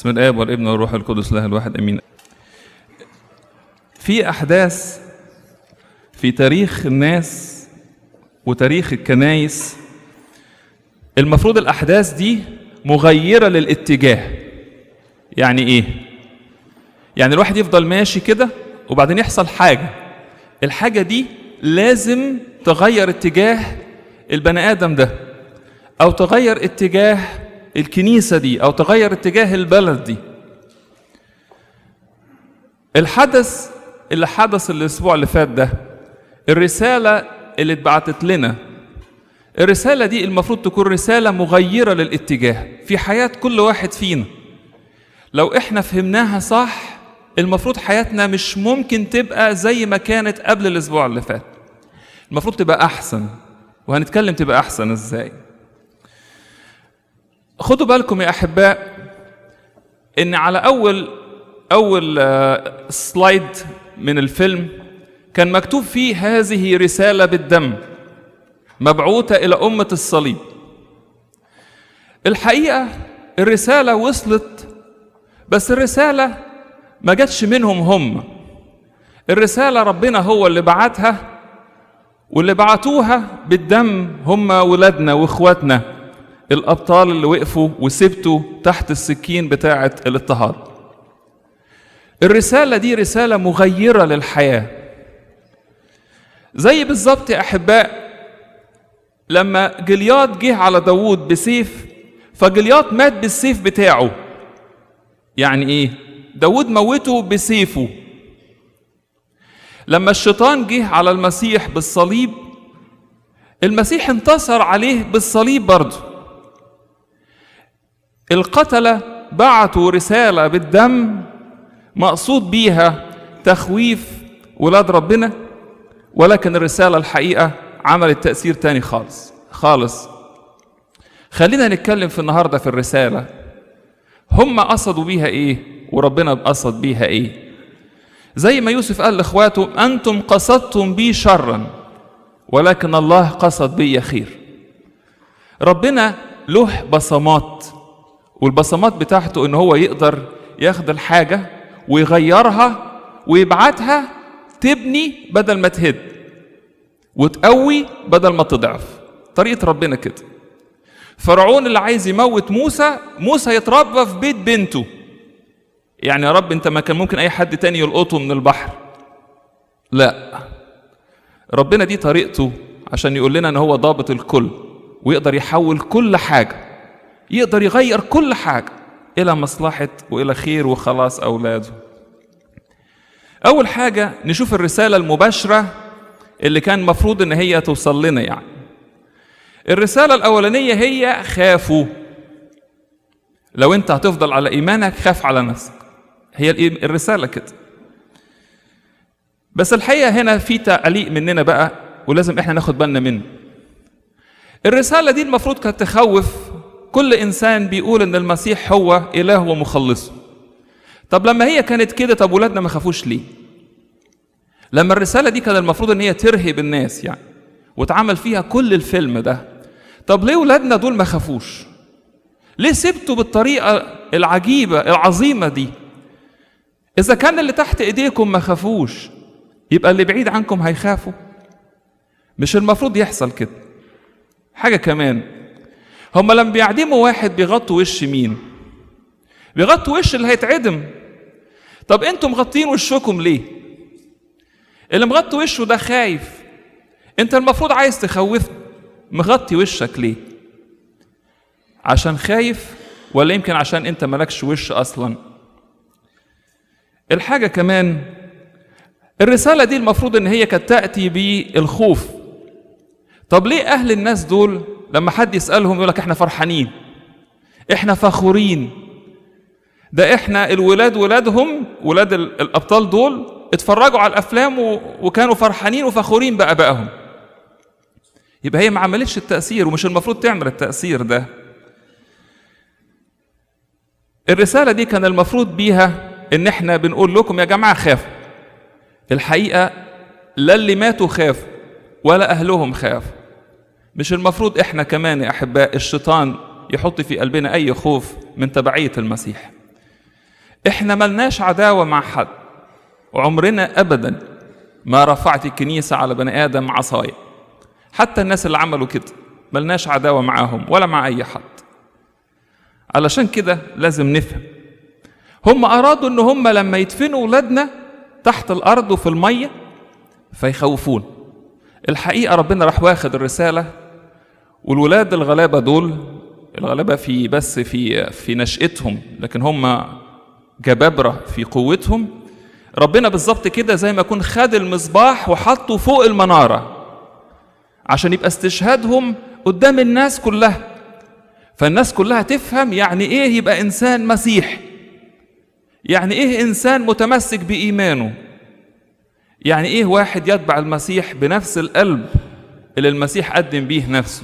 بسم الآب والابن والروح القدس له الواحد امين. في احداث في تاريخ الناس وتاريخ الكنايس المفروض الاحداث دي مغيره للاتجاه. يعني ايه؟ يعني الواحد يفضل ماشي كده وبعدين يحصل حاجه. الحاجه دي لازم تغير اتجاه البني ادم ده او تغير اتجاه الكنيسه دي او تغير اتجاه البلد دي الحدث اللي حدث الاسبوع اللي فات ده الرساله اللي اتبعتت لنا الرساله دي المفروض تكون رساله مغيره للاتجاه في حياه كل واحد فينا لو احنا فهمناها صح المفروض حياتنا مش ممكن تبقى زي ما كانت قبل الاسبوع اللي فات المفروض تبقى احسن وهنتكلم تبقى احسن ازاي خدوا بالكم يا احباء ان على اول اول سلايد من الفيلم كان مكتوب فيه هذه رساله بالدم مبعوثه الى امه الصليب الحقيقه الرساله وصلت بس الرساله ما جاتش منهم هم الرساله ربنا هو اللي بعتها واللي بعتوها بالدم هم ولادنا واخواتنا الابطال اللي وقفوا وسبتوا تحت السكين بتاعه الاضطهاد الرساله دي رساله مغيره للحياه زي بالظبط يا احباء لما جلياط جه على داوود بسيف فجلياط مات بالسيف بتاعه يعني ايه داوود موته بسيفه لما الشيطان جه على المسيح بالصليب المسيح انتصر عليه بالصليب برضه القتلة بعتوا رسالة بالدم مقصود بيها تخويف ولاد ربنا ولكن الرسالة الحقيقة عملت تأثير تاني خالص خالص خلينا نتكلم في النهاردة في الرسالة هم قصدوا بيها ايه وربنا قصد بيها ايه زي ما يوسف قال لاخواته انتم قصدتم بي شرا ولكن الله قصد بي خير ربنا له بصمات والبصمات بتاعته ان هو يقدر ياخد الحاجه ويغيرها ويبعتها تبني بدل ما تهد وتقوي بدل ما تضعف طريقه ربنا كده فرعون اللي عايز يموت موسى موسى يتربى في بيت بنته يعني يا رب انت ما كان ممكن اي حد تاني يلقطه من البحر لا ربنا دي طريقته عشان يقول لنا ان هو ضابط الكل ويقدر يحول كل حاجه يقدر يغير كل حاجه الى مصلحه والى خير وخلاص اولاده اول حاجه نشوف الرساله المباشره اللي كان المفروض ان هي توصل لنا يعني الرساله الاولانيه هي خافوا لو انت هتفضل على ايمانك خاف على نفسك هي الرساله كده بس الحقيقه هنا في تعليق مننا بقى ولازم احنا ناخد بالنا منه الرساله دي المفروض كانت تخوف كل انسان بيقول ان المسيح هو اله ومخلصه طب لما هي كانت كده طب ولادنا ما خافوش ليه لما الرساله دي كان المفروض ان هي ترهب الناس يعني واتعمل فيها كل الفيلم ده طب ليه ولادنا دول ما خافوش ليه سبتوا بالطريقه العجيبه العظيمه دي اذا كان اللي تحت ايديكم ما خافوش يبقى اللي بعيد عنكم هيخافوا مش المفروض يحصل كده حاجه كمان هم لما بيعدموا واحد بيغطوا وش مين بيغطوا وش اللي هيتعدم طب انتوا مغطين وشكم ليه اللي مغطي وشه ده خايف انت المفروض عايز تخوفه مغطي وشك ليه عشان خايف ولا يمكن عشان انت مالكش وش اصلا الحاجه كمان الرساله دي المفروض ان هي كانت تاتي بالخوف طب ليه اهل الناس دول لما حد يسالهم يقول لك احنا فرحانين احنا فخورين ده احنا الولاد ولادهم ولاد الابطال دول اتفرجوا على الافلام وكانوا فرحانين وفخورين بابائهم يبقى هي ما عملتش التاثير ومش المفروض تعمل التاثير ده الرساله دي كان المفروض بيها ان احنا بنقول لكم يا جماعه خافوا الحقيقه لا اللي ماتوا خافوا ولا اهلهم خافوا مش المفروض احنا كمان يا احباء الشيطان يحط في قلبنا اي خوف من تبعيه المسيح احنا ملناش عداوة مع حد وعمرنا ابدا ما رفعت الكنيسة على بني ادم عصاية حتى الناس اللي عملوا كده ملناش عداوة معاهم ولا مع اي حد علشان كده لازم نفهم هم ارادوا ان هم لما يدفنوا ولادنا تحت الارض وفي الميه فيخوفون الحقيقه ربنا راح واخد الرساله والولاد الغلابه دول الغلابه في بس في في نشأتهم لكن هم جبابره في قوتهم ربنا بالظبط كده زي ما يكون خد المصباح وحطه فوق المناره عشان يبقى استشهادهم قدام الناس كلها فالناس كلها تفهم يعني ايه يبقى انسان مسيحي يعني ايه انسان متمسك بايمانه يعني ايه واحد يتبع المسيح بنفس القلب اللي المسيح قدم بيه نفسه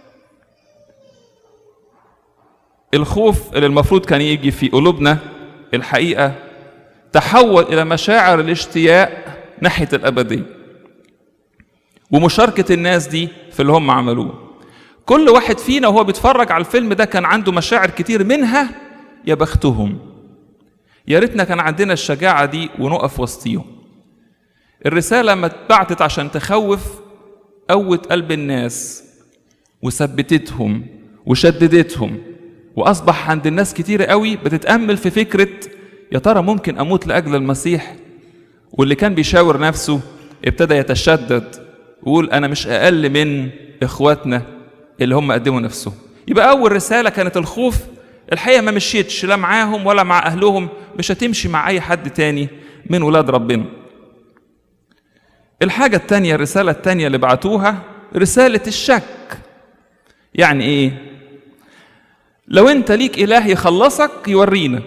الخوف اللي المفروض كان يجي في قلوبنا الحقيقه تحول الى مشاعر الاشتياق ناحيه الابديه ومشاركه الناس دي في اللي هم عملوه كل واحد فينا وهو بيتفرج على الفيلم ده كان عنده مشاعر كتير منها يا بختهم يا ريتنا كان عندنا الشجاعة دي ونقف وسطيهم الرسالة ما اتبعتت عشان تخوف قوت قلب الناس وثبتتهم وشددتهم وأصبح عند الناس كتير قوي بتتأمل في فكرة يا ترى ممكن أموت لأجل المسيح واللي كان بيشاور نفسه ابتدى يتشدد ويقول أنا مش أقل من إخواتنا اللي هم قدموا نفسهم يبقى أول رسالة كانت الخوف الحقيقة ما مشيتش لا معاهم ولا مع أهلهم مش هتمشي مع أي حد تاني من ولاد ربنا الحاجة التانية الرسالة التانية اللي بعتوها رسالة الشك يعني إيه؟ لو أنت ليك إله يخلصك يورينا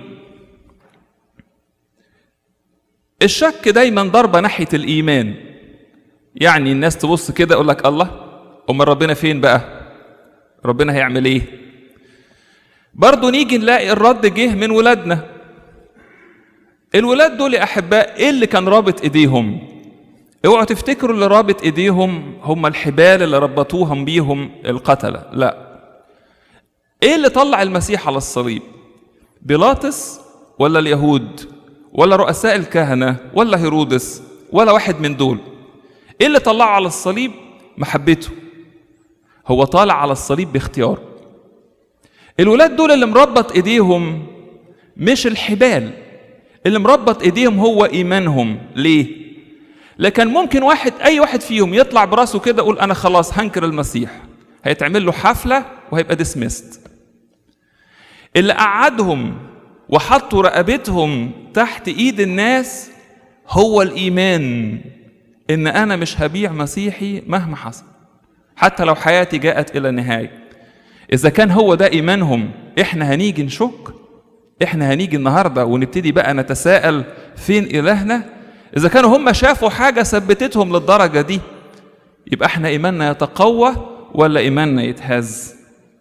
الشك دايما ضربة ناحية الإيمان يعني الناس تبص كده يقول لك الله أمال ربنا فين بقى؟ ربنا هيعمل إيه؟ برضه نيجي نلاقي الرد جه من ولادنا الولاد دول يا احباء ايه اللي كان رابط ايديهم اوعوا تفتكروا اللي رابط ايديهم هم الحبال اللي ربطوهم بيهم القتله لا ايه اللي طلع المسيح على الصليب بيلاطس ولا اليهود ولا رؤساء الكهنه ولا هيرودس ولا واحد من دول ايه اللي طلعه على الصليب محبته هو طالع على الصليب باختياره الولاد دول اللي مربط ايديهم مش الحبال اللي مربط ايديهم هو ايمانهم ليه لكن ممكن واحد اي واحد فيهم يطلع براسه كده يقول انا خلاص هنكر المسيح هيتعمل له حفله وهيبقى ديسميست اللي قعدهم وحطوا رقبتهم تحت ايد الناس هو الايمان ان انا مش هبيع مسيحي مهما حصل حتى لو حياتي جاءت الى النهايه إذا كان هو ده إيمانهم إحنا هنيجي نشك إحنا هنيجي النهاردة ونبتدي بقى نتساءل فين إلهنا إذا كانوا هم شافوا حاجة ثبتتهم للدرجة دي يبقى إحنا إيماننا يتقوى ولا إيماننا يتهز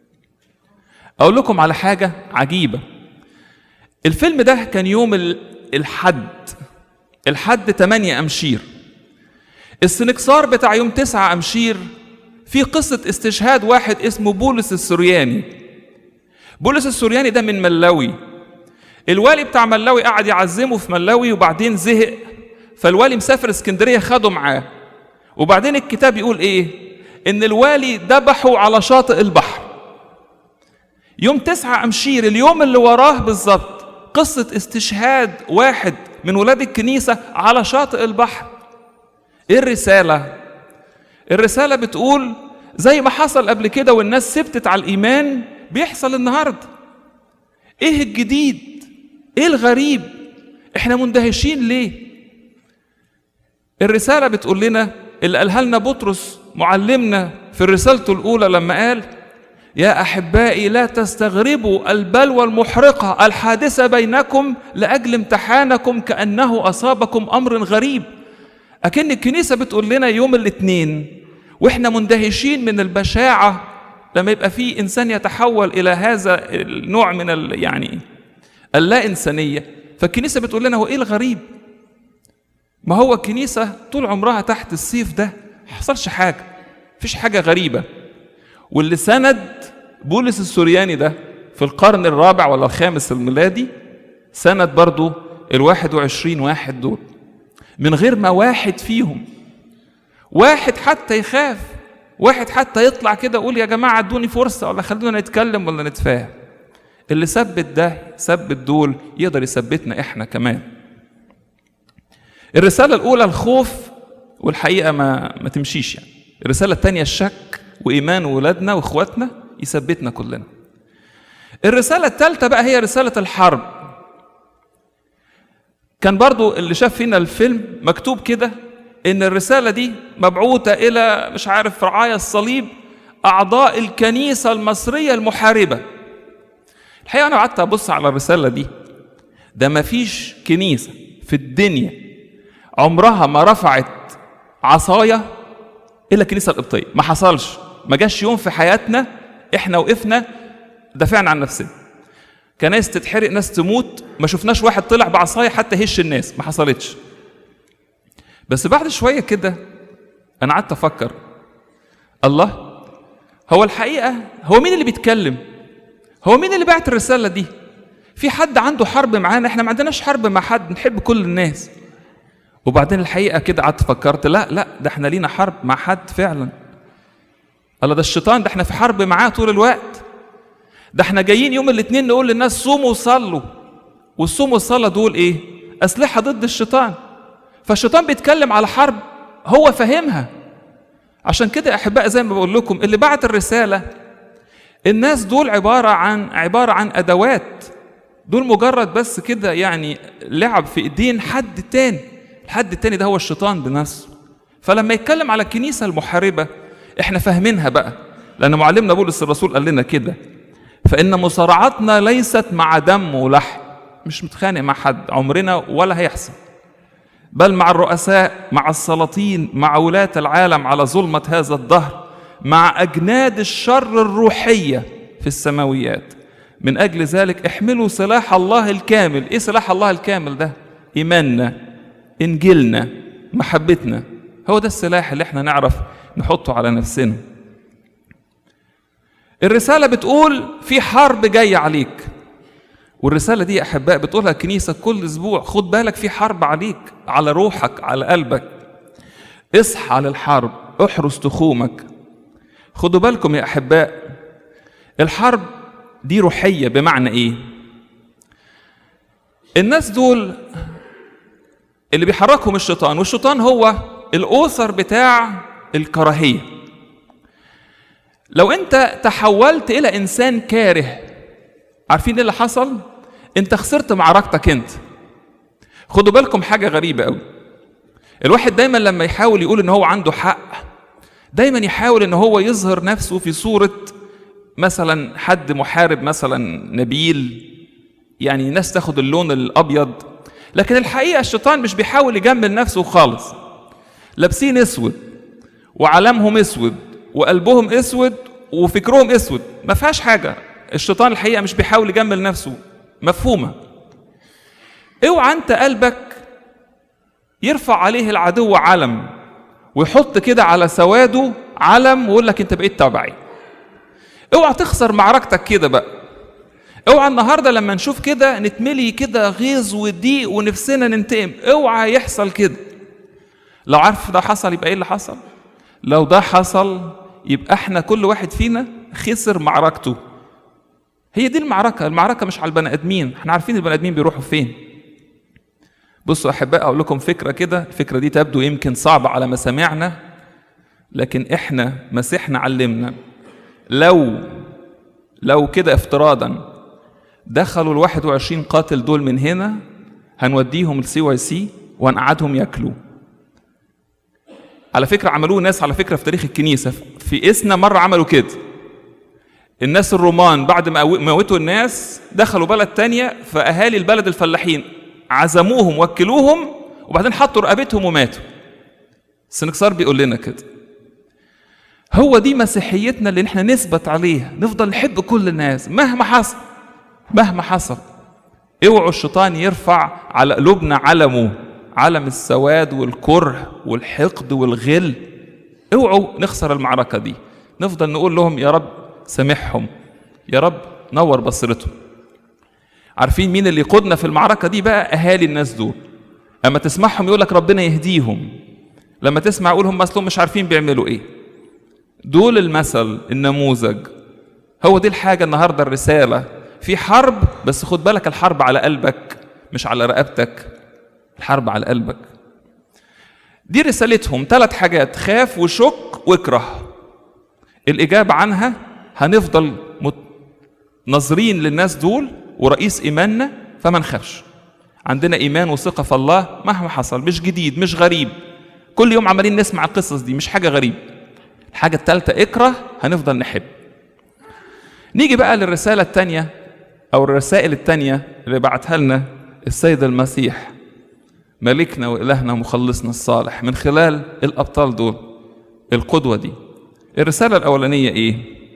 أقول لكم على حاجة عجيبة الفيلم ده كان يوم الحد الحد 8 أمشير السنكسار بتاع يوم 9 أمشير في قصة استشهاد واحد اسمه بولس السورياني بولس السورياني ده من ملاوي الوالي بتاع ملاوي قعد يعزمه في ملاوي وبعدين زهق فالوالي مسافر اسكندرية خده معاه وبعدين الكتاب يقول ايه ان الوالي ذبحه على شاطئ البحر يوم تسعة أمشير اليوم اللي وراه بالظبط قصة استشهاد واحد من ولاد الكنيسة على شاطئ البحر ايه الرسالة الرسالة بتقول زي ما حصل قبل كده والناس سبتت على الإيمان بيحصل النهاردة إيه الجديد؟ إيه الغريب؟ إحنا مندهشين ليه؟ الرسالة بتقول لنا اللي قالها لنا بطرس معلمنا في رسالته الأولى لما قال يا أحبائي لا تستغربوا البلوى المحرقة الحادثة بينكم لأجل امتحانكم كأنه أصابكم أمر غريب أكن الكنيسة بتقول لنا يوم الاثنين واحنا مندهشين من البشاعة لما يبقى في إنسان يتحول إلى هذا النوع من ال يعني اللا إنسانية فالكنيسة بتقول لنا هو إيه الغريب؟ ما هو الكنيسة طول عمرها تحت السيف ده ما حصلش حاجة مفيش حاجة غريبة واللي سند بولس السورياني ده في القرن الرابع ولا الخامس الميلادي سند برضو الواحد وعشرين واحد دول من غير ما واحد فيهم واحد حتى يخاف واحد حتى يطلع كده يقول يا جماعة ادوني فرصة ولا خلونا نتكلم ولا نتفاهم اللي ثبت ده ثبت دول يقدر يثبتنا احنا كمان الرسالة الأولى الخوف والحقيقة ما ما تمشيش يعني الرسالة الثانية الشك وإيمان ولادنا وإخواتنا يثبتنا كلنا الرسالة الثالثة بقى هي رسالة الحرب كان برضو اللي شاف فينا الفيلم مكتوب كده ان الرسالة دي مبعوثة الى مش عارف رعايا الصليب اعضاء الكنيسة المصرية المحاربة الحقيقة انا قعدت ابص على الرسالة دي ده مفيش كنيسة في الدنيا عمرها ما رفعت عصاية الا الكنيسة القبطية ما حصلش ما جاش يوم في حياتنا احنا وقفنا دافعنا عن نفسنا كناس تتحرق ناس تموت ما شفناش واحد طلع بعصايه حتى هش الناس ما حصلتش بس بعد شويه كده انا قعدت افكر الله هو الحقيقه هو مين اللي بيتكلم هو مين اللي بعت الرساله دي في حد عنده حرب معانا احنا ما عندناش حرب مع حد نحب كل الناس وبعدين الحقيقه كده قعدت فكرت لا لا ده احنا لينا حرب مع حد فعلا الله ده الشيطان ده احنا في حرب معاه طول الوقت ده احنا جايين يوم الاثنين نقول للناس صوموا وصلوا والصوم والصلاة دول ايه؟ أسلحة ضد الشيطان فالشيطان بيتكلم على حرب هو فاهمها عشان كده أحباء زي ما بقول لكم اللي بعت الرسالة الناس دول عبارة عن عبارة عن أدوات دول مجرد بس كده يعني لعب في ايدين حد تاني الحد التاني ده هو الشيطان بنفسه فلما يتكلم على الكنيسة المحاربة احنا فاهمينها بقى لأن معلمنا بولس الرسول قال لنا كده فإن مصارعتنا ليست مع دم ولحم مش متخانق مع حد عمرنا ولا هيحصل بل مع الرؤساء مع السلاطين مع ولاة العالم على ظلمة هذا الدهر مع أجناد الشر الروحية في السماويات من أجل ذلك احملوا سلاح الله الكامل إيه سلاح الله الكامل ده إيماننا إنجيلنا محبتنا هو ده السلاح اللي احنا نعرف نحطه على نفسنا الرسالة بتقول في حرب جاية عليك والرسالة دي يا أحباء بتقولها الكنيسة كل أسبوع خد بالك في حرب عليك على روحك على قلبك اصحى للحرب احرس تخومك خدوا بالكم يا أحباء الحرب دي روحية بمعنى إيه؟ الناس دول اللي بيحركهم الشيطان والشيطان هو الأوثر بتاع الكراهية لو أنت تحولت إلى إنسان كاره عارفين ايه اللي حصل؟ انت خسرت معركتك انت. خدوا بالكم حاجة غريبة قوي. الواحد دايما لما يحاول يقول ان هو عنده حق دايما يحاول ان هو يظهر نفسه في صورة مثلا حد محارب مثلا نبيل يعني ناس تاخد اللون الابيض لكن الحقيقة الشيطان مش بيحاول يجمل نفسه خالص. لابسين اسود وعلامهم اسود وقلبهم اسود وفكرهم اسود ما فيهاش حاجة الشيطان الحقيقه مش بيحاول يجمل نفسه مفهومه اوعى انت قلبك يرفع عليه العدو علم ويحط كده على سواده علم ويقول لك انت بقيت تبعي اوعى تخسر معركتك كده بقى اوعى النهارده لما نشوف كده نتملي كده غيظ وضيق ونفسنا ننتقم اوعى يحصل كده لو عارف ده حصل يبقى ايه اللي حصل لو ده حصل يبقى احنا كل واحد فينا خسر معركته هي دي المعركة المعركة مش على البني آدمين احنا عارفين البني آدمين بيروحوا فين بصوا أحباء أقول لكم فكرة كده الفكرة دي تبدو يمكن صعبة على مسامعنا لكن احنا مسيحنا علمنا لو لو كده افتراضا دخلوا ال 21 قاتل دول من هنا هنوديهم السي واي سي وهنقعدهم ياكلوا على فكرة عملوه ناس على فكرة في تاريخ الكنيسة في إسنا مرة عملوا كده الناس الرومان بعد ما موتوا الناس دخلوا بلد تانية فأهالي البلد الفلاحين عزموهم وكلوهم وبعدين حطوا رقبتهم وماتوا السنكسار بيقول لنا كده هو دي مسيحيتنا اللي احنا نثبت عليها نفضل نحب كل الناس مهما حصل مهما حصل اوعوا الشيطان يرفع على قلوبنا علمه علم السواد والكره والحقد والغل اوعوا نخسر المعركة دي نفضل نقول لهم يا رب سامحهم يا رب نور بصيرتهم عارفين مين اللي يقودنا في المعركة دي بقى أهالي الناس دول أما تسمعهم يقول لك ربنا يهديهم لما تسمع يقول هم أصلهم مش عارفين بيعملوا إيه دول المثل النموذج هو دي الحاجة النهاردة الرسالة في حرب بس خد بالك الحرب على قلبك مش على رقبتك الحرب على قلبك دي رسالتهم ثلاث حاجات خاف وشك واكره الإجابة عنها هنفضل مت... ناظرين للناس دول ورئيس إيماننا فما نخافش عندنا إيمان وثقة في الله مهما حصل مش جديد مش غريب كل يوم عمالين نسمع القصص دي مش حاجة غريب الحاجة الثالثة اكره هنفضل نحب نيجي بقى للرسالة الثانية أو الرسائل الثانية اللي بعتها لنا السيد المسيح ملكنا وإلهنا ومخلصنا الصالح من خلال الأبطال دول القدوة دي الرسالة الأولانية إيه؟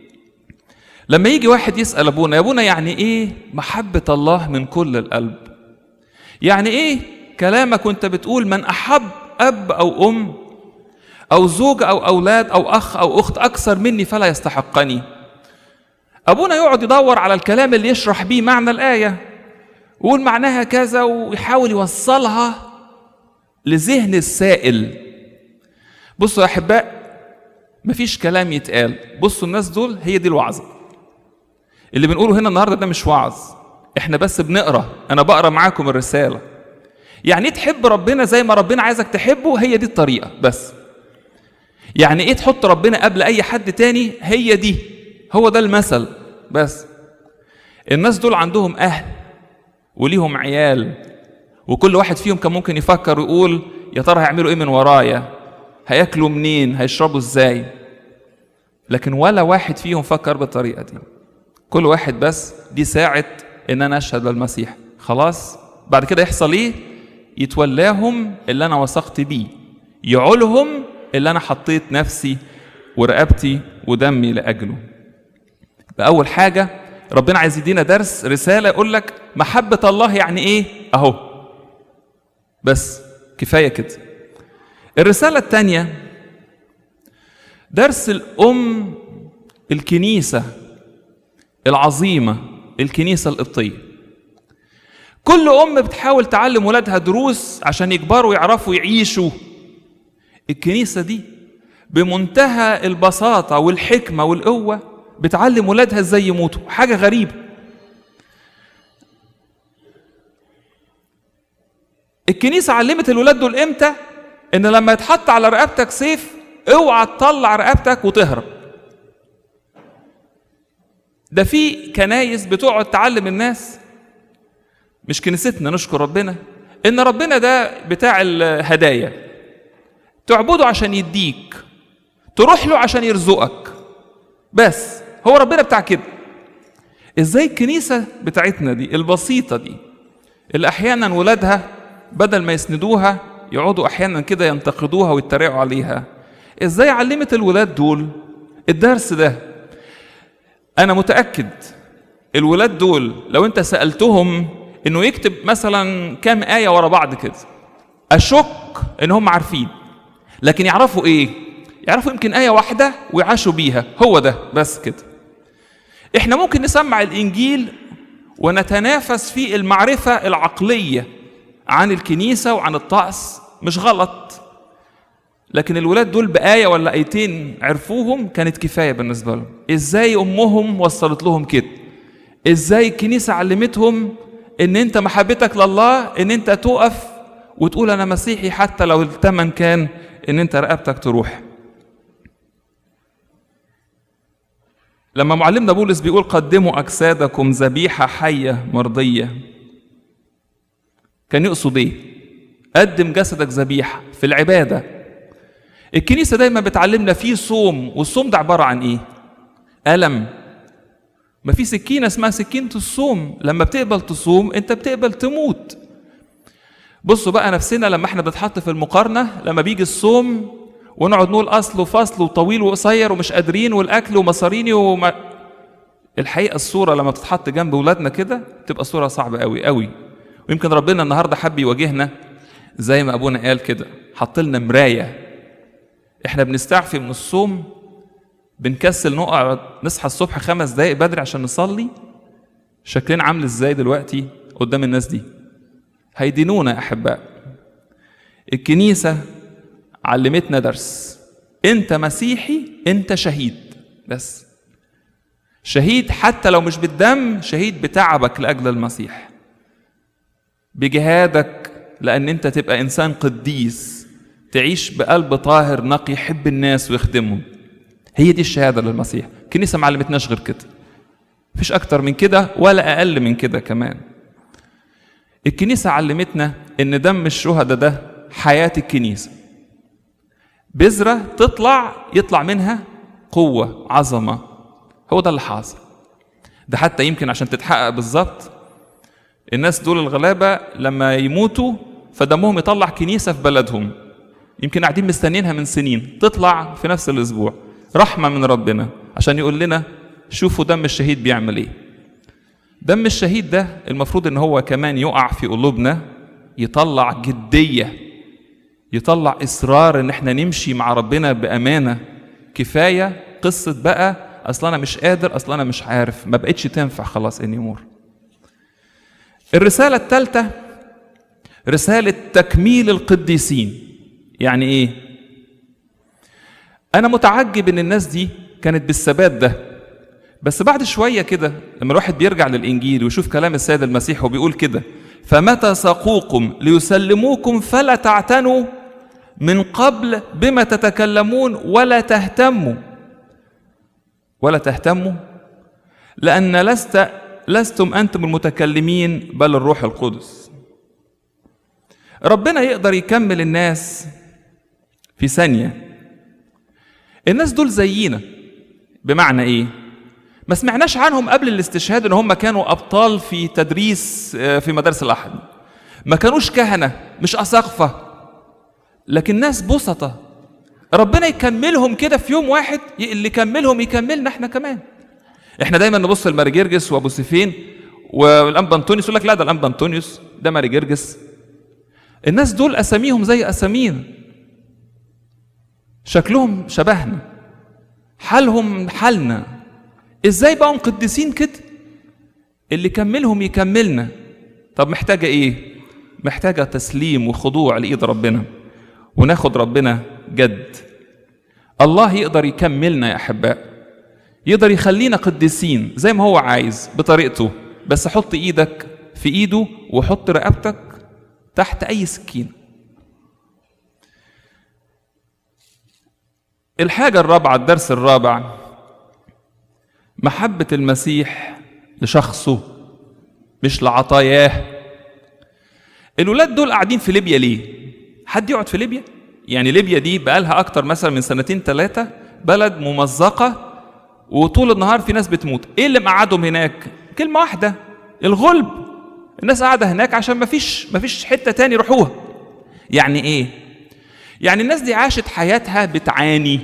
لما يجي واحد يسأل أبونا يا أبونا يعني إيه محبة الله من كل القلب؟ يعني إيه كلامك وأنت بتقول من أحب أب أو أم أو زوج أو أولاد أو أخ أو أخت أكثر مني فلا يستحقني أبونا يقعد يدور على الكلام اللي يشرح بيه معنى الآية ويقول معناها كذا ويحاول يوصلها لذهن السائل بصوا يا أحباء مفيش كلام يتقال بصوا الناس دول هي دي الوعظة اللي بنقوله هنا النهاردة ده مش وعظ احنا بس بنقرا انا بقرا معاكم الرسالة يعني ايه تحب ربنا زي ما ربنا عايزك تحبه هي دي الطريقة بس يعني ايه تحط ربنا قبل اي حد تاني هي دي هو ده المثل بس الناس دول عندهم اهل وليهم عيال وكل واحد فيهم كان ممكن يفكر ويقول يا ترى هيعملوا ايه من ورايا هياكلوا منين هيشربوا ازاي لكن ولا واحد فيهم فكر بالطريقه دي كل واحد بس دي ساعه ان انا اشهد للمسيح خلاص بعد كده يحصل ايه يتولاهم اللي انا وثقت بيه يعولهم اللي انا حطيت نفسي ورقبتي ودمي لاجله بأول حاجة ربنا عايز يدينا درس رسالة يقول لك محبة الله يعني إيه؟ أهو بس كفاية كده الرسالة الثانية درس الأم الكنيسة العظيمة الكنيسة القبطية كل أم بتحاول تعلم ولادها دروس عشان يكبروا ويعرفوا يعيشوا الكنيسة دي بمنتهى البساطة والحكمة والقوة بتعلم ولادها ازاي يموتوا حاجة غريبة الكنيسة علمت الولاد دول امتى ان لما يتحط على رقبتك سيف اوعى تطلع رقبتك وتهرب ده في كنايس بتقعد تعلم الناس مش كنيستنا نشكر ربنا ان ربنا ده بتاع الهدايا تعبده عشان يديك تروح له عشان يرزقك بس هو ربنا بتاع كده ازاي الكنيسة بتاعتنا دي البسيطة دي اللي احيانا ولادها بدل ما يسندوها يقعدوا احيانا كده ينتقدوها ويتريقوا عليها ازاي علمت الولاد دول الدرس ده انا متأكد الولاد دول لو انت سألتهم انه يكتب مثلا كام آية ورا بعض كده اشك ان هم عارفين لكن يعرفوا ايه يعرفوا يمكن آية واحدة ويعاشوا بيها هو ده بس كده احنا ممكن نسمع الإنجيل ونتنافس في المعرفة العقلية عن الكنيسة وعن الطقس مش غلط لكن الولاد دول بآية ولا آيتين عرفوهم كانت كفاية بالنسبة لهم إزاي أمهم وصلت لهم كده إزاي الكنيسة علمتهم إن أنت محبتك لله إن أنت تقف وتقول أنا مسيحي حتى لو الثمن كان إن أنت رقبتك تروح لما معلمنا بولس بيقول قدموا أجسادكم ذبيحة حية مرضية كان يقصد إيه؟ قدم جسدك ذبيحة في العبادة الكنيسة دايما بتعلمنا فيه صوم والصوم ده عبارة عن إيه؟ ألم ما في سكينة اسمها سكينة الصوم لما بتقبل تصوم أنت بتقبل تموت بصوا بقى نفسنا لما احنا بنتحط في المقارنة لما بيجي الصوم ونقعد نقول اصل وفصل وطويل وقصير ومش قادرين والاكل ومصاريني وما الحقيقه الصوره لما بتتحط جنب ولادنا كده تبقى صوره صعبه قوي قوي ويمكن ربنا النهارده حب يواجهنا زي ما ابونا قال كده حط لنا مرايه احنا بنستعفي من الصوم بنكسل نقعد نصحى الصبح خمس دقايق بدري عشان نصلي شكلنا عامل ازاي دلوقتي قدام الناس دي هيدينونا يا احباء الكنيسه علمتنا درس انت مسيحي انت شهيد بس شهيد حتى لو مش بالدم شهيد بتعبك لاجل المسيح بجهادك لان انت تبقى انسان قديس تعيش بقلب طاهر نقي يحب الناس ويخدمهم هي دي الشهاده للمسيح الكنيسه ما علمتناش غير كده مفيش اكتر من كده ولا اقل من كده كمان الكنيسه علمتنا ان دم الشهداء ده حياه الكنيسه بذره تطلع يطلع منها قوه عظمه هو ده اللي حاصل ده حتى يمكن عشان تتحقق بالظبط الناس دول الغلابه لما يموتوا فدمهم يطلع كنيسه في بلدهم يمكن قاعدين مستنيينها من سنين تطلع في نفس الاسبوع رحمه من ربنا عشان يقول لنا شوفوا دم الشهيد بيعمل ايه دم الشهيد ده المفروض ان هو كمان يقع في قلوبنا يطلع جديه يطلع اصرار ان احنا نمشي مع ربنا بامانه كفايه قصه بقى اصل انا مش قادر اصل انا مش عارف ما بقتش تنفع خلاص اني امور الرساله الثالثه رساله تكميل القديسين يعني ايه انا متعجب ان الناس دي كانت بالثبات ده بس بعد شويه كده لما الواحد بيرجع للانجيل ويشوف كلام السيد المسيح وبيقول كده فمتى ساقوكم ليسلموكم فلا تعتنوا من قبل بما تتكلمون ولا تهتموا ولا تهتموا لان لست لستم انتم المتكلمين بل الروح القدس ربنا يقدر يكمل الناس في ثانيه الناس دول زينا بمعنى ايه ما سمعناش عنهم قبل الاستشهاد ان هم كانوا ابطال في تدريس في مدارس الاحد ما كانوش كهنه مش اساقفه لكن ناس بسطه ربنا يكملهم كده في يوم واحد اللي يكملهم يكملنا احنا كمان احنا دايما نبص لماري جرجس وابو سيفين والانبا انطونيوس يقول لك لا ده الانبا انطونيوس ده ماري جرجس الناس دول اساميهم زي اسامينا شكلهم شبهنا حالهم حالنا ازاي بقوا قديسين كده اللي كملهم يكملنا طب محتاجه ايه محتاجه تسليم وخضوع لايد ربنا وناخد ربنا جد الله يقدر يكملنا يا احباء يقدر يخلينا قديسين زي ما هو عايز بطريقته بس حط ايدك في ايده وحط رقبتك تحت اي سكين الحاجه الرابعه الدرس الرابع محبة المسيح لشخصه مش لعطاياه الولاد دول قاعدين في ليبيا ليه؟ حد يقعد في ليبيا؟ يعني ليبيا دي بقالها أكتر مثلا من سنتين ثلاثة بلد ممزقة وطول النهار في ناس بتموت، إيه اللي مقعدهم هناك؟ كلمة واحدة الغلب الناس قاعدة هناك عشان مفيش مفيش حتة تاني يروحوها يعني إيه؟ يعني الناس دي عاشت حياتها بتعاني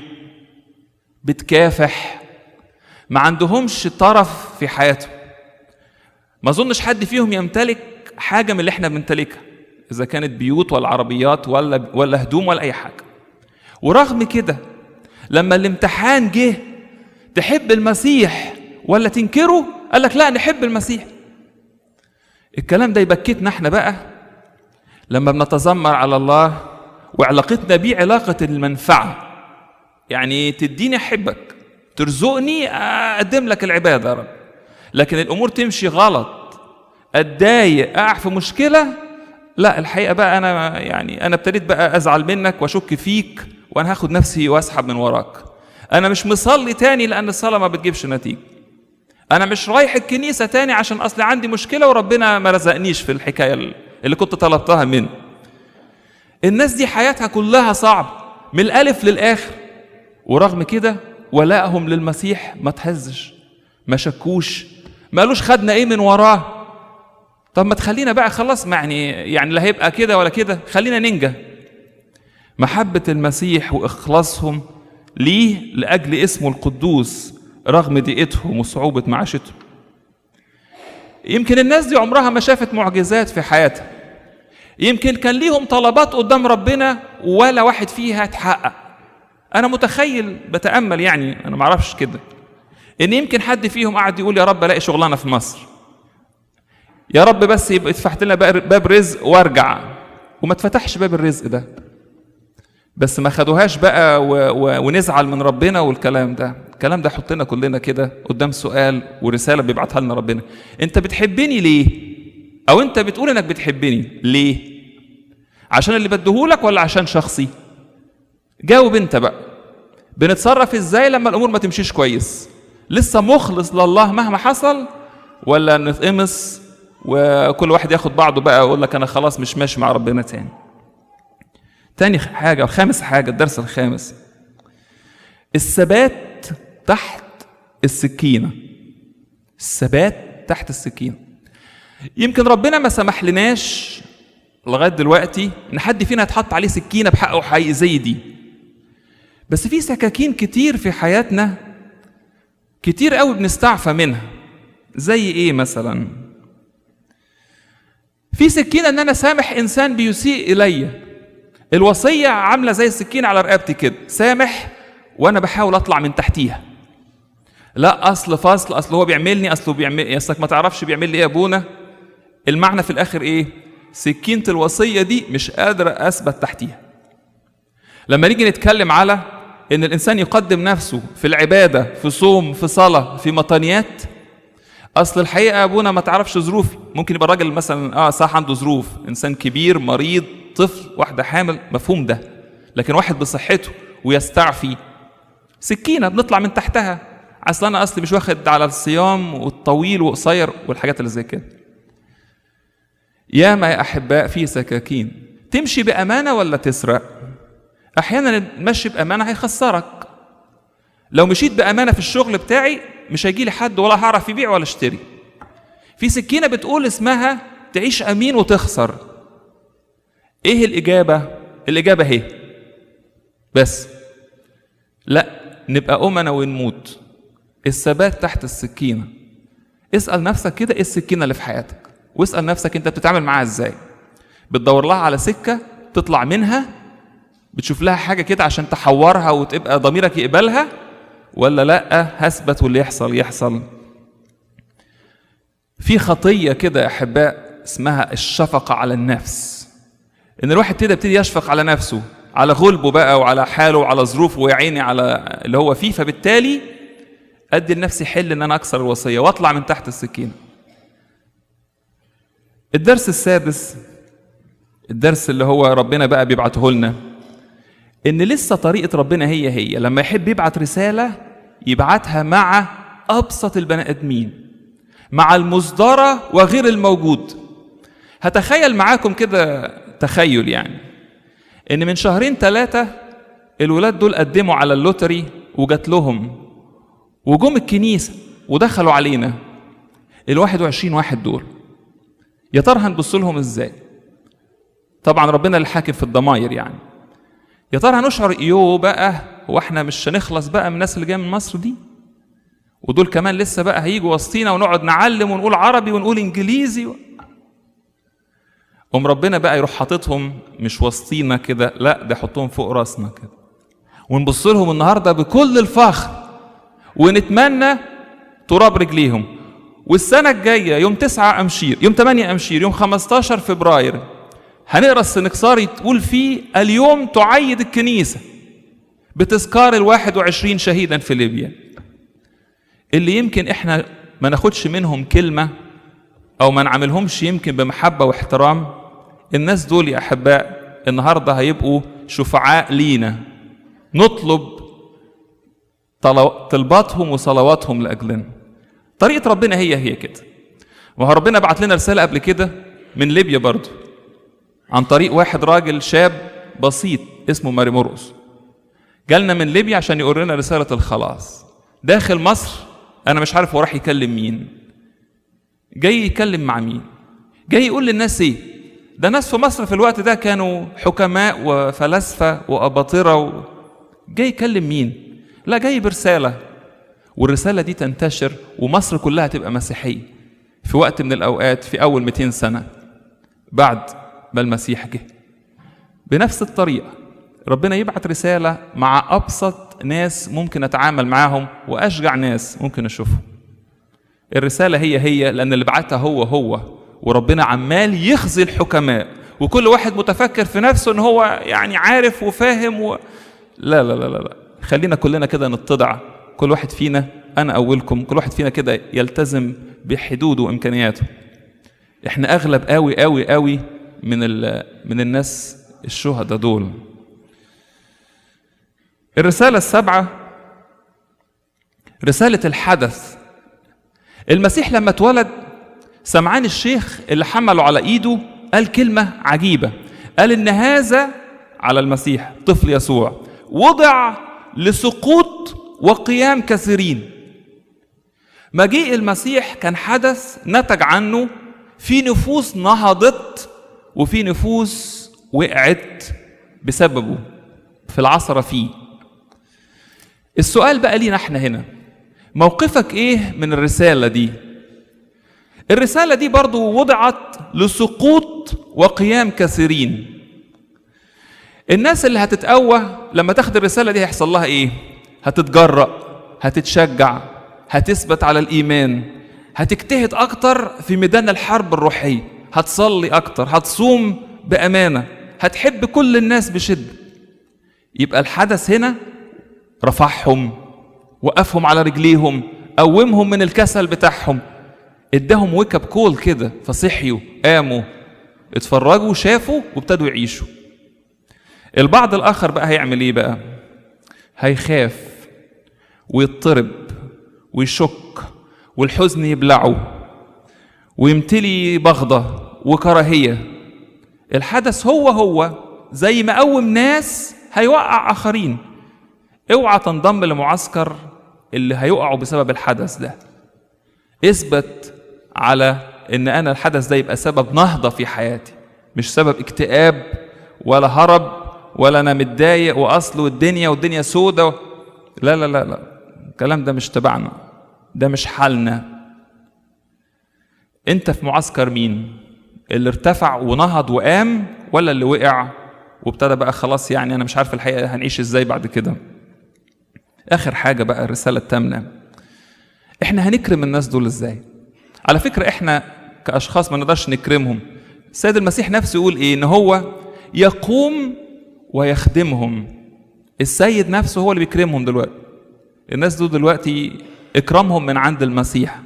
بتكافح ما عندهمش طرف في حياتهم ما اظنش حد فيهم يمتلك حاجه من اللي احنا بنمتلكها اذا كانت بيوت ولا عربيات ولا ولا هدوم ولا اي حاجه ورغم كده لما الامتحان جه تحب المسيح ولا تنكره قال لك لا نحب المسيح الكلام ده يبكتنا احنا بقى لما بنتذمر على الله وعلاقتنا بيه علاقه المنفعه يعني تديني احبك ترزقني اقدم لك العباده يا رب لكن الامور تمشي غلط اتضايق اقع في مشكله لا الحقيقه بقى انا يعني انا ابتديت بقى ازعل منك واشك فيك وانا هاخد نفسي واسحب من وراك انا مش مصلي تاني لان الصلاه ما بتجيبش نتيجه انا مش رايح الكنيسه تاني عشان اصلي عندي مشكله وربنا ما رزقنيش في الحكايه اللي كنت طلبتها منه الناس دي حياتها كلها صعب من الالف للاخر ورغم كده ولائهم للمسيح ما تهزش ما شكوش ما قالوش خدنا ايه من وراه طب ما تخلينا بقى خلاص ما يعني يعني لا هيبقى كده ولا كده خلينا ننجى محبة المسيح وإخلاصهم ليه لأجل اسمه القدوس رغم ضيقتهم وصعوبة معاشتهم يمكن الناس دي عمرها ما شافت معجزات في حياتها يمكن كان ليهم طلبات قدام ربنا ولا واحد فيها اتحقق انا متخيل بتامل يعني انا ما اعرفش كده ان يمكن حد فيهم قاعد يقول يا رب الاقي شغلانه في مصر يا رب بس يبقى اتفتح لنا باب رزق وارجع وما اتفتحش باب الرزق ده بس ما خدوهاش بقى و... و... ونزعل من ربنا والكلام ده الكلام ده حطنا كلنا كده قدام سؤال ورساله بيبعتها لنا ربنا انت بتحبني ليه او انت بتقول انك بتحبني ليه عشان اللي بديهولك ولا عشان شخصي جاوب انت بقى بنتصرف ازاي لما الامور ما تمشيش كويس لسه مخلص لله مهما حصل ولا نتقمص وكل واحد ياخد بعضه بقى ويقول لك انا خلاص مش ماشي مع ربنا تاني تاني حاجة خامس حاجة الدرس الخامس الثبات تحت السكينة الثبات تحت السكينة يمكن ربنا ما سمح لناش لغاية دلوقتي إن حد فينا يتحط عليه سكينة بحقه حقيقي زي دي بس في سكاكين كتير في حياتنا كتير قوي بنستعفى منها زي ايه مثلا في سكينة ان انا سامح انسان بيسيء الي الوصية عاملة زي السكينة على رقبتي كده سامح وانا بحاول اطلع من تحتيها لا اصل فصل اصل هو بيعملني اصله بيعمل اصلك ما تعرفش بيعمل لي ايه يا ابونا المعنى في الاخر ايه سكينة الوصية دي مش قادر اثبت تحتيها لما نيجي نتكلم على ان الانسان يقدم نفسه في العباده في صوم في صلاه في مطانيات اصل الحقيقه ابونا ما تعرفش ظروفي ممكن يبقى راجل مثلا اه صح عنده ظروف انسان كبير مريض طفل واحده حامل مفهوم ده لكن واحد بصحته ويستعفي سكينه بنطلع من تحتها اصل انا اصلي مش واخد على الصيام والطويل وقصير والحاجات اللي زي كده ياما يا احباء في سكاكين تمشي بامانه ولا تسرق احيانا المشي بامانه هيخسرك لو مشيت بامانه في الشغل بتاعي مش هيجي لي حد ولا هعرف يبيع ولا اشتري في سكينه بتقول اسمها تعيش امين وتخسر ايه الاجابه الاجابه هي بس لا نبقى امنا ونموت الثبات تحت السكينه اسال نفسك كده ايه السكينه اللي في حياتك واسال نفسك انت بتتعامل معاها ازاي بتدور لها على سكه تطلع منها بتشوف لها حاجه كده عشان تحورها وتبقى ضميرك يقبلها ولا لا هثبت واللي يحصل يحصل في خطيه كده يا احباء اسمها الشفقه على النفس ان الواحد كده يبتدي يشفق على نفسه على غلبه بقى وعلى حاله وعلى ظروفه ويا عيني على اللي هو فيه فبالتالي ادي لنفسي حل ان انا اكسر الوصيه واطلع من تحت السكينه الدرس السادس الدرس اللي هو ربنا بقى بيبعته لنا ان لسه طريقه ربنا هي هي لما يحب يبعت رساله يبعتها مع ابسط البني ادمين مع المصدره وغير الموجود هتخيل معاكم كده تخيل يعني ان من شهرين ثلاثه الولاد دول قدموا على اللوتري وجات لهم وجم الكنيسه ودخلوا علينا ال 21 واحد دول يا ترى هنبص لهم ازاي طبعا ربنا اللي حاكم في الضماير يعني يا ترى هنشعر ايوه بقى هو احنا مش هنخلص بقى من الناس اللي جايه من مصر دي ودول كمان لسه بقى هيجوا وسطينا ونقعد نعلم ونقول عربي ونقول انجليزي و... قوم ربنا بقى يروح حاططهم مش وسطينا كده لا ده يحطهم فوق راسنا كده ونبص لهم النهارده بكل الفخر ونتمنى تراب رجليهم والسنة الجاية يوم 9 أمشير يوم 8 أمشير يوم 15 فبراير هنقرا السنكسار تقول فيه اليوم تعيد الكنيسة بتذكار ال 21 شهيدا في ليبيا اللي يمكن احنا ما ناخدش منهم كلمة أو ما نعاملهمش يمكن بمحبة واحترام الناس دول يا أحباء النهاردة هيبقوا شفعاء لينا نطلب طلباتهم وصلواتهم لأجلنا طريقة ربنا هي هي كده وهو ربنا بعت لنا رسالة قبل كده من ليبيا برضه عن طريق واحد راجل شاب بسيط اسمه ماري مرقس جالنا من ليبيا عشان يقول لنا رسالة الخلاص داخل مصر أنا مش عارف هو راح يكلم مين جاي يتكلم مع مين جاي يقول للناس إيه ده ناس في مصر في الوقت ده كانوا حكماء وفلاسفة وأباطرة و... جاي يكلم مين لا جاي برسالة والرسالة دي تنتشر ومصر كلها تبقى مسيحية في وقت من الأوقات في أول 200 سنة بعد ما المسيح جه بنفس الطريقة ربنا يبعت رسالة مع أبسط ناس ممكن أتعامل معاهم وأشجع ناس ممكن أشوفهم الرسالة هي هي لأن اللي بعتها هو هو وربنا عمال يخزي الحكماء وكل واحد متفكر في نفسه ان هو يعني عارف وفاهم و... لا لا لا لا لا خلينا كلنا كده نتضع كل واحد فينا انا اولكم كل واحد فينا كده يلتزم بحدوده وامكانياته احنا اغلب قوي قوي قوي من ال... من الناس الشهداء دول الرسالة السابعة رسالة الحدث المسيح لما اتولد سمعان الشيخ اللي حمله على ايده قال كلمة عجيبة قال ان هذا على المسيح طفل يسوع وضع لسقوط وقيام كثيرين مجيء المسيح كان حدث نتج عنه في نفوس نهضت وفي نفوس وقعت بسببه في العصرة فيه السؤال بقى لينا احنا هنا موقفك ايه من الرسالة دي الرسالة دي برضو وضعت لسقوط وقيام كثيرين الناس اللي هتتقوى لما تاخد الرسالة دي هيحصل لها ايه هتتجرأ هتتشجع هتثبت على الإيمان هتجتهد أكتر في ميدان الحرب الروحية هتصلي أكتر هتصوم بأمانة هتحب كل الناس بشدة يبقى الحدث هنا رفعهم وقفهم على رجليهم قومهم من الكسل بتاعهم اداهم ويك اب كول كده فصحيوا قاموا اتفرجوا شافوا وابتدوا يعيشوا البعض الاخر بقى هيعمل ايه بقى هيخاف ويضطرب ويشك والحزن يبلعه ويمتلي بغضة وكراهية الحدث هو هو زي ما قوم ناس هيوقع آخرين اوعى تنضم لمعسكر اللي هيقعوا بسبب الحدث ده اثبت على ان انا الحدث ده يبقى سبب نهضة في حياتي مش سبب اكتئاب ولا هرب ولا انا متضايق واصل والدنيا والدنيا سودة لا لا لا لا الكلام ده مش تبعنا ده مش حالنا انت في معسكر مين اللي ارتفع ونهض وقام ولا اللي وقع وابتدى بقى خلاص يعني انا مش عارف الحقيقه هنعيش ازاي بعد كده اخر حاجه بقى الرساله الثامنه احنا هنكرم الناس دول ازاي على فكره احنا كاشخاص ما نقدرش نكرمهم السيد المسيح نفسه يقول ايه ان هو يقوم ويخدمهم السيد نفسه هو اللي بيكرمهم دلوقتي الناس دول دلوقتي اكرامهم من عند المسيح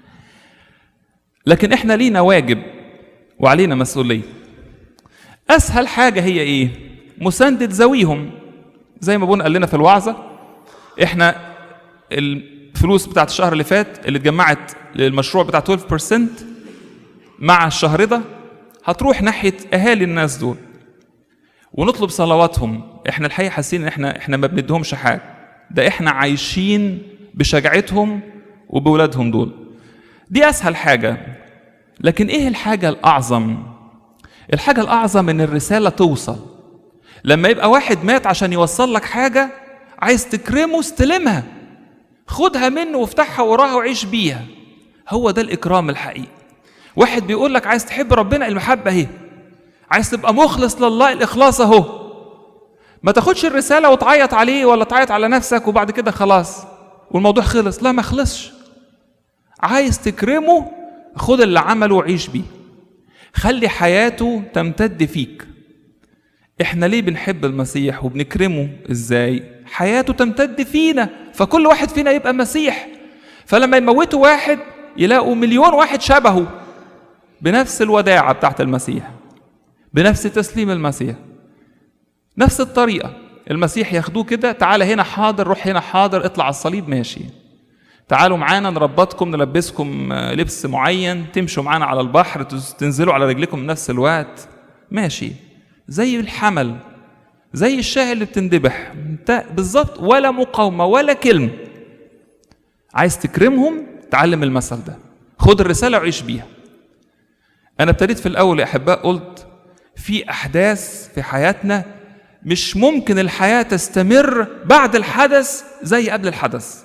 لكن احنا لينا واجب وعلينا مسؤوليه اسهل حاجه هي ايه مسانده ذويهم زي ما ابونا قال لنا في الوعظه احنا الفلوس بتاعت الشهر اللي فات اللي اتجمعت للمشروع بتاع 12% مع الشهر ده هتروح ناحيه اهالي الناس دول ونطلب صلواتهم احنا الحقيقه حاسين ان احنا احنا ما بنديهمش حاجه ده احنا عايشين بشجاعتهم وبولادهم دول دي اسهل حاجه لكن ايه الحاجه الاعظم الحاجه الاعظم ان الرساله توصل لما يبقى واحد مات عشان يوصل لك حاجه عايز تكرمه استلمها خدها منه وافتحها وراها وعيش بيها هو ده الاكرام الحقيقي واحد بيقول لك عايز تحب ربنا المحبه اهي عايز تبقى مخلص لله الاخلاص اهو ما تاخدش الرساله وتعيط عليه ولا تعيط على نفسك وبعد كده خلاص والموضوع خلص لا ما خلصش عايز تكرمه خد اللي عمله وعيش بيه خلي حياته تمتد فيك احنا ليه بنحب المسيح وبنكرمه ازاي حياته تمتد فينا فكل واحد فينا يبقى مسيح فلما يموتوا واحد يلاقوا مليون واحد شبهه بنفس الوداعة بتاعت المسيح بنفس تسليم المسيح نفس الطريقة المسيح ياخدوه كده تعالى هنا حاضر روح هنا حاضر اطلع على الصليب ماشي تعالوا معانا نربطكم نلبسكم لبس معين تمشوا معانا على البحر تنزلوا على رجلكم نفس الوقت ماشي زي الحمل زي الشاه اللي بتندبح بالظبط ولا مقاومة ولا كلمة عايز تكرمهم تعلم المثل ده خد الرسالة وعيش بيها أنا ابتديت في الأول يا أحباء قلت في أحداث في حياتنا مش ممكن الحياة تستمر بعد الحدث زي قبل الحدث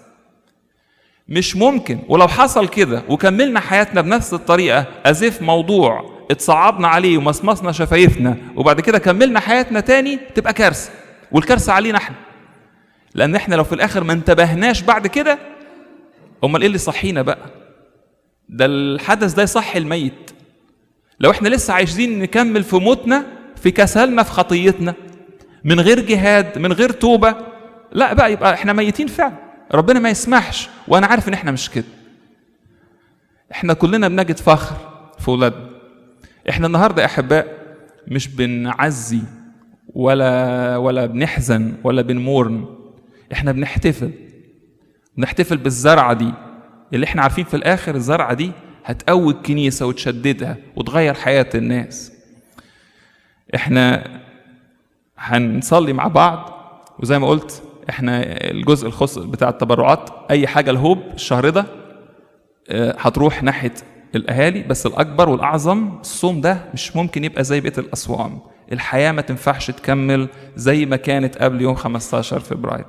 مش ممكن ولو حصل كده وكملنا حياتنا بنفس الطريقة أزيف موضوع اتصعبنا عليه ومصمصنا شفايفنا وبعد كده كملنا حياتنا تاني تبقى كارثة والكارثة علينا احنا لأن احنا لو في الآخر ما انتبهناش بعد كده أمال إيه اللي صحينا بقى ده الحدث ده يصحي الميت لو احنا لسه عايزين نكمل في موتنا في كسلنا في خطيتنا من غير جهاد من غير توبه لا بقى يبقى احنا ميتين فعلا ربنا ما يسمحش وانا عارف ان احنا مش كده احنا كلنا بنجد فخر في ولادنا احنا النهارده يا احباء مش بنعزي ولا ولا بنحزن ولا بنمورن احنا بنحتفل بنحتفل بالزرعه دي اللي احنا عارفين في الاخر الزرعه دي هتقوي الكنيسه وتشددها وتغير حياه الناس احنا هنصلي مع بعض وزي ما قلت احنا الجزء الخاص بتاع التبرعات اي حاجه الهوب الشهر ده اه، هتروح ناحيه الاهالي بس الاكبر والاعظم الصوم ده مش ممكن يبقى زي بقيه الاصوام الحياه ما تنفعش تكمل زي ما كانت قبل يوم 15 فبراير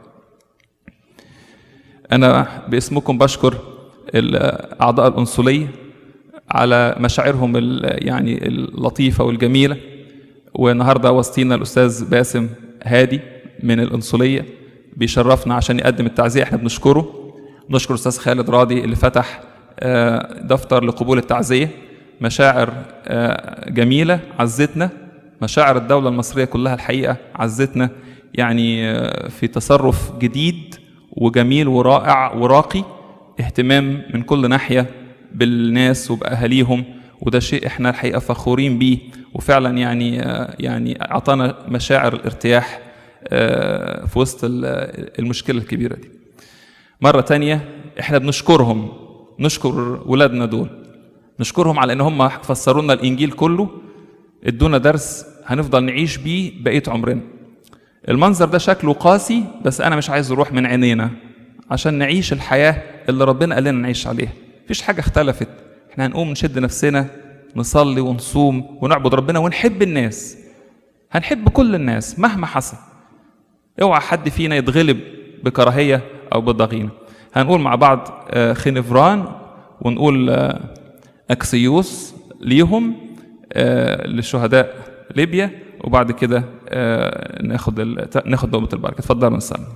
انا باسمكم بشكر ال- اعضاء القنصليه على مشاعرهم ال- يعني اللطيفه والجميله والنهارده وسطينا الاستاذ باسم هادي من القنصليه بيشرفنا عشان يقدم التعزيه احنا بنشكره نشكر الاستاذ خالد راضي اللي فتح آه، دفتر لقبول التعزيه مشاعر آه، جميله عزتنا مشاعر الدوله المصريه كلها الحقيقه عزتنا يعني آه، في تصرف جديد وجميل ورائع وراقي اهتمام من كل ناحيه بالناس وباهاليهم وده شيء احنا الحقيقه فخورين بيه وفعلا يعني آه، يعني اعطانا مشاعر الارتياح آه، في وسط ال- المشكله الكبيره دي. مره تانية احنا بنشكرهم نشكر ولادنا دول نشكرهم على ان هم فسروا لنا الانجيل كله ادونا درس هنفضل نعيش بيه بقيه عمرنا. المنظر ده شكله قاسي بس انا مش عايز يروح من عينينا عشان نعيش الحياه اللي ربنا قال لنا نعيش عليها مفيش حاجه اختلفت احنا هنقوم نشد نفسنا نصلي ونصوم ونعبد ربنا ونحب الناس هنحب كل الناس مهما حصل اوعى حد فينا يتغلب بكراهيه او بضغينه هنقول مع بعض آه، خنفران ونقول آه، اكسيوس ليهم آه، لشهداء ليبيا وبعد كده آه، ناخد ال- ناخد نوبه البركه اتفضلوا نصلي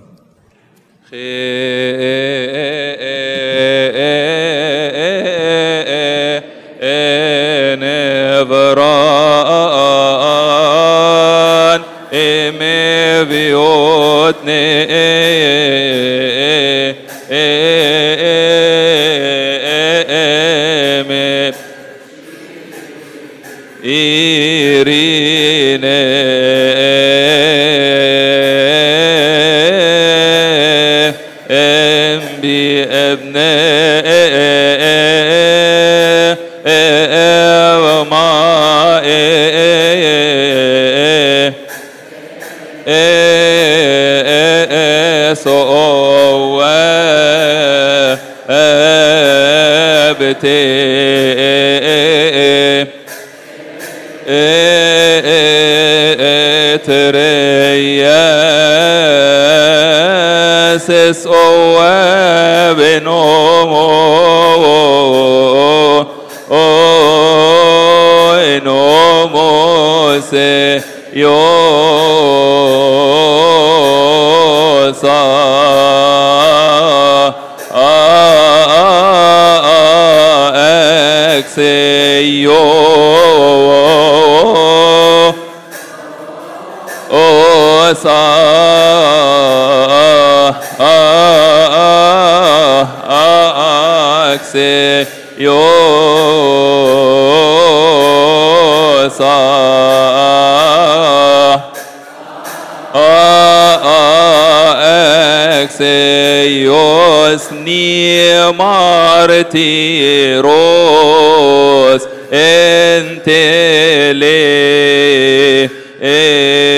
نبران ام بيوتني إيرينا أم بأبناء وما سوى أبتي ترياس او بنومو نومو سي يوسا اكسيو اوسا اكسي يوسا اكسيوس ني مارتيروس انت لي